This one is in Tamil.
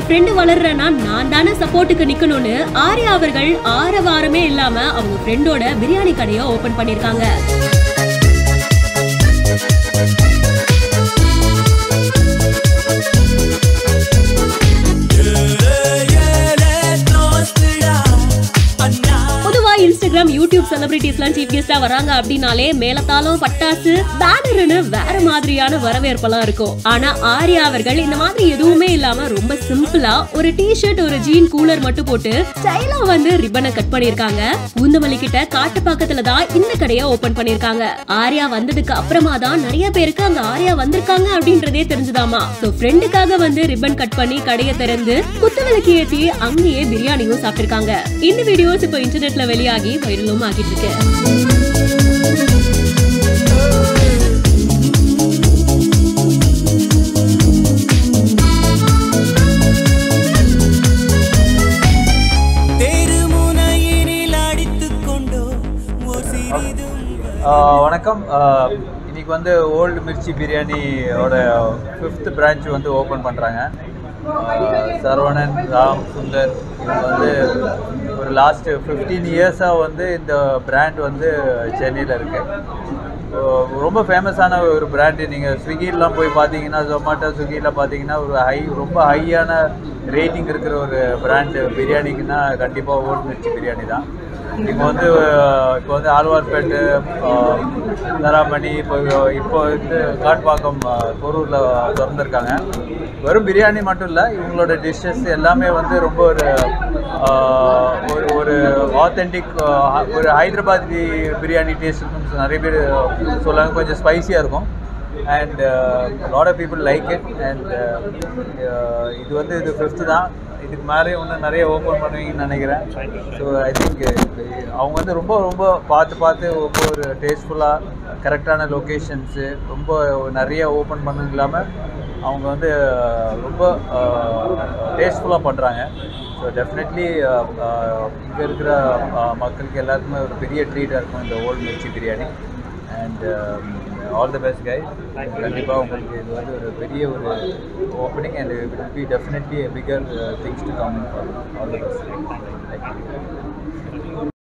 ஃப்ரெண்டு வளர்றேன்னா நான் தானே சப்போர்ட்டுக்கு நிக்கணும்னு ஆர்யா அவர்கள் ஆரவாரமே இல்லாம அவங்க ஃப்ரெண்டோட பிரியாணி கடையை ஓபன் பண்ணிருக்காங்க பொதுவா இன்ஸ்டாகிராம் யூடியூப் செலிபிரிட்டிஸ்லாம் சீஃப் கெஸ்டா வராங்க அப்படின்னாலே மேலத்தாளம் பட்டாசு பேனர்னு வேற மாதிரியான வரவேற்பெல்லாம் இருக்கும் ஆனா ஆர்யா அவர்கள் இந்த மாதிரி எதுவுமே இல்லாம ரொம்ப சிம்பிளா ஒரு டி ஷர்ட் ஒரு ஜீன் கூலர் மட்டும் போட்டு ஸ்டைலா வந்து ரிப்பனை கட் பண்ணிருக்காங்க பூந்தமல்லி கிட்ட காட்டு பக்கத்துல தான் இந்த கடையை ஓபன் பண்ணிருக்காங்க ஆர்யா வந்ததுக்கு அப்புறமா தான் நிறைய பேருக்கு அங்க ஆர்யா வந்திருக்காங்க அப்படின்றதே தெரிஞ்சுதாமா சோ ஃப்ரெண்டுக்காக வந்து ரிப்பன் கட் பண்ணி கடையை திறந்து குத்துவிளக்கு ஏத்தி அங்கேயே பிரியாணியும் சாப்பிட்டிருக்காங்க இந்த வீடியோஸ் இப்போ இன்டர்நெட்ல வெளியாகி வைரலும் ஆகிட்டு இருக்கு தெருமுனையினில் அடித்துக் கொண்டோ ஓர் சிறிதும் ஆஹ் வணக்கம் ஆஹ் இன்னைக்கு வந்து ஓல்டு மிர்ச்சி பிரியாணியோட ஃபிஃப்த் பிரான்ச் வந்து ஓப்பன் பண்ணுறாங்க சரவணன் ராம் சுந்தர் இவங்க வந்து ஒரு லாஸ்ட் ஃபிஃப்டீன் இயர்ஸாக வந்து இந்த பிராண்ட் வந்து சென்னையில் இருக்குது ரொம்ப ஃபேமஸான ஒரு பிராண்டு நீங்கள் ஸ்விக்கிலாம் போய் பார்த்தீங்கன்னா ஜொமேட்டோ ஸ்விக்கியில் பார்த்தீங்கன்னா ஒரு ஹை ரொம்ப ஹையான ரேட்டிங் இருக்கிற ஒரு பிராண்டு பிரியாணிக்குன்னா கண்டிப்பாக ஓல்டு மிர்ச்சி பிரியாணி தான் இப்போ வந்து அஹ், இப்போ வந்து ஆழ்வார்பேட்டு அஹ், தராமணி இப்போ இப்போ வந்து காட்பாக்கம் அஹ், போரூரில் திறந்துருக்காங்க வெறும் பிரியாணி மட்டும் இல்லை இவங்களோட டிஷ்ஷஸ் எல்லாமே வந்து ரொம்ப ஒரு அஹ், ஒரு ஒரு ஆத்தென்டிக் ஒரு ஹைதராபாத் பிரியாணி டேஸ்ட் நிறைய பேர் சொல்லுவாங்க கொஞ்சம் ஸ்பைசியாக இருக்கும் and lot of people like it and இது வந்து இது ஃபிஃப்த்து தான் இதுக்கு மேலே இன்னும் நிறைய ஓப்பன் பண்ணுவீங்கன்னு நினைக்கிறேன் ஸோ ஐ திங்க் அவங்க வந்து ரொம்ப ரொம்ப பார்த்து பார்த்து ரொம்ப ஒரு டேஸ்ட்ஃபுல்லாக கரெக்டான லொக்கேஷன்ஸு ரொம்ப நிறைய ஓப்பன் பண்ணது இல்லாமல் அவங்க வந்து அஹ், ரொம்ப டேஸ்ட்ஃபுல்லாக பண்ணுறாங்க ஸோ டெஃபினெட்லி இங்கே இருக்கிற அஹ், மக்களுக்கு எல்லாருக்குமே ஒரு பெரிய ட்ரீட்டாக இருக்கும் இந்த old Mirchi biryani and all the best guy கண்டிப்பாக உங்களுக்கு இது வந்து ஒரு பெரிய ஒரு opening and it will be definitely bigger things to come all the best